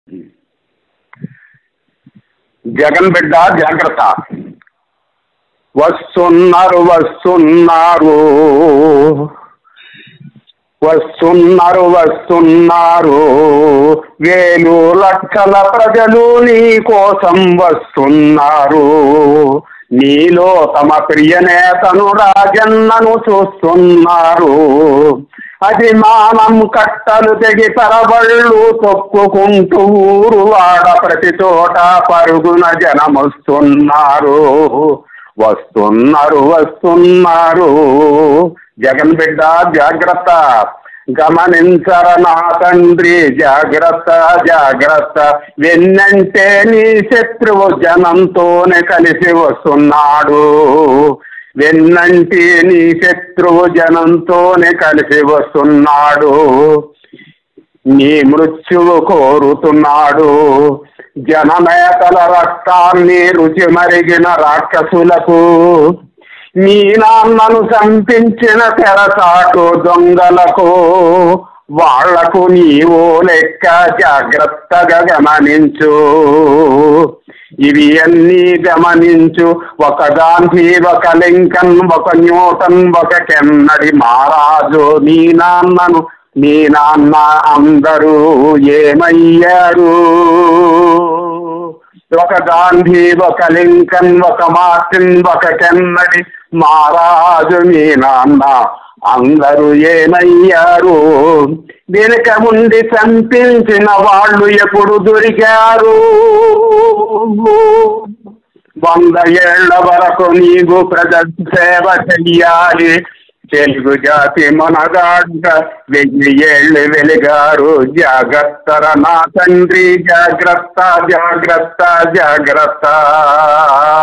జగన్ బిడ్డ జాగ్రత్త వస్తున్నారు వస్తున్నారు వస్తున్నారు వస్తున్నారు వేలు లక్షల ప్రజలు నీ కోసం వస్తున్నారు నీలో తమ ప్రియ నేతను రాజన్నను చూస్తున్నారు అభిమానం కట్టలు తెగి తరబళ్ళు తొక్కుకుంటూ ఊరు వాడ ప్రతి చోట పరుగున జనమొస్తున్నారు వస్తున్నారు వస్తున్నారు జగన్ బిడ్డ జాగ్రత్త గమనించర నా తండ్రి జాగ్రత్త జాగ్రత్త వెన్నంటే నీ శత్రువు జనంతోనే కలిసి వస్తున్నాడు వెన్నంటి నీ శత్రువు జనంతోనే కలిసి వస్తున్నాడు నీ మృత్యువు కోరుతున్నాడు జనమేతల రక్తాన్ని రుచి మరిగిన రాక్షసులకు నీ నాన్నను చంపించిన తెరచాటు దొంగలకు వాళ్లకు నీవు లెక్క జాగ్రత్తగా గమనించు ఇవి అన్నీ గమనించు ఒక గాంధీ ఒక లింకన్ ఒక న్యూటన్ ఒక కెన్నడి మహారాజు నీ నాన్నను నీ నాన్న అందరూ ఏమయ్యారు ఒక గాంధీ ఒక లింకన్ ఒక మార్టిన్ ఒక కెన్నడి మహారాజు మీ నాన్న అందరూ ఏమయ్యారు వెనుక ఉండి చంపించిన వాళ్ళు ఎప్పుడు దొరికారు వంద ఏళ్ల వరకు నీవు ప్రజల సేవ చెయ్యాలి తెలుగు జాతి మనగాడుగా వెయ్యి ఏళ్ళు వెలిగారు జాగ్రత్త నా తండ్రి జాగ్రత్త జాగ్రత్త జాగ్రత్త